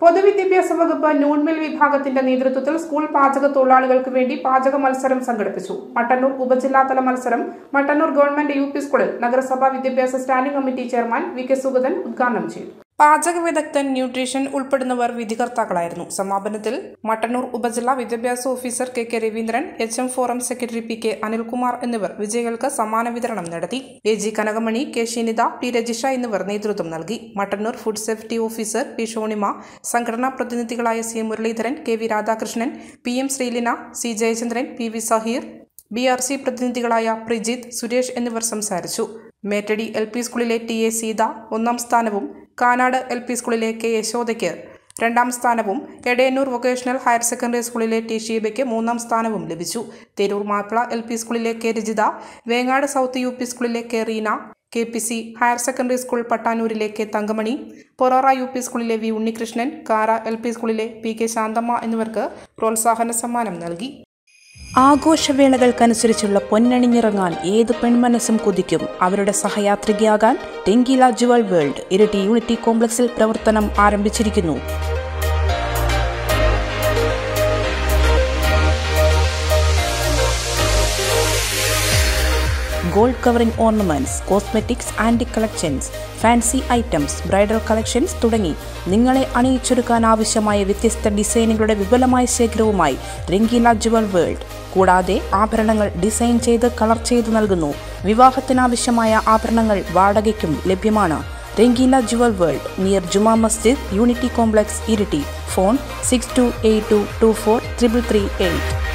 പൊതുവിദ്യാഭ്യാസ വകുപ്പ് നൂൺമിൽ വിഭാഗത്തിന്റെ നേതൃത്വത്തിൽ സ്കൂൾ പാചക തൊഴിലാളികൾക്ക് വേണ്ടി പാചക മത്സരം സംഘടിപ്പിച്ചു മട്ടന്നൂർ ഉപജില്ലാതല മത്സരം മട്ടന്നൂർ ഗവൺമെന്റ് യു പി സ്കൂളിൽ നഗരസഭാ വിദ്യാഭ്യാസ standing committee chairman V K Sugathan ഉദ്ഘാടനം ചെയ്തു പാചക വിദഗ്ധൻ ന്യൂട്രീഷൻ ഉൾപ്പെടുന്നവർ വിധികർത്താക്കളായിരുന്നു സമാപനത്തിൽ മട്ടന്നൂർ ഉപജില്ലാ വിദ്യാഭ്യാസ officer K K Raveendran H M forum secretary P K Anilkumar എന്നിവർ വിജയികൾക്ക് സമ്മാന വിതരണം നടത്തി A G Kanakamani K Shinitha P Rajisha എന്നിവർ നേതൃത്വം നൽകി Mattannur food safety officer P Shonima സംഘടനാ പ്രതിനിധികളായ C Muraleedharan K V Radhakrishnan P M Sreelina C Jayachandran P V Saheer B R C പ്രതിനിധികളായ പ്രിജിത്ത് സുരേഷ് എന്നിവർ സംസാരിച്ചു മേറ്റടി എൽ പി സ്കൂളിലെ ടി എ സീത ഒന്നാം സ്ഥാനവും കാനാട് എൽ പി സ്കൂളിലെ കെ യശോദയ്ക്ക് രണ്ടാം സ്ഥാനവും എടയന്നൂർ വൊക്കേഷണൽ ഹയർ സെക്കൻഡറി സ്കൂളിലെ ടി ഷീബയ്ക്ക് മൂന്നാം സ്ഥാനവും ലഭിച്ചു തെരൂർ മാപ്പിള എൽ പി സ്കൂളിലെ K Rajitha Vengad south U P സ്കൂളിലെ K Reena K P C higher secondary school പട്ടാനൂരിലെ K Thankamani Porora U P സ്കൂളിലെ V Unnikrishnan Kara L P സ്കൂളിലെ പി കെ ശാന്തമ്മ എന്നിവർക്ക് പ്രോത്സാഹന സമ്മാനം നൽകി ആഘോഷവേളകൾക്കനുസരിച്ചുള്ള പൊന്നണിഞ്ഞിറങ്ങാൻ ഏത് പെൺമനസ്സും കൊതിക്കും അവരുടെ സഹയാത്രികയാകാൻ തെങ്കില ജുവൽ വേൾഡ് ഇരട്ടി യൂണിറ്റി കോംപ്ലക്സിൽ പ്രവർത്തനം ആരംഭിച്ചിരിക്കുന്നു gold covering ornaments cosmetics and collections fancy items bridal collections തുടങ്ങി നിങ്ങളെ അണിയിച്ചൊരുക്കാൻ ആവശ്യമായ വ്യത്യസ്ത ഡിസൈനുകളുടെ വിപുലമായ ശേഖരവുമായി രംഗീല ജുവൽ വേൾഡ് കൂടാതെ ആഭരണങ്ങൾ ഡിസൈൻ ചെയ്ത് കളർ ചെയ്ത് നൽകുന്നു വിവാഹത്തിനാവശ്യമായ ആഭരണങ്ങൾ വാടകയ്ക്കും ലഭ്യമാണ് രംഗീല ജുവൽ വേൾഡ് നിയർ ജുമാ മസ്ജിദ് unity complex Iritty phone six two eight two two four triple three eight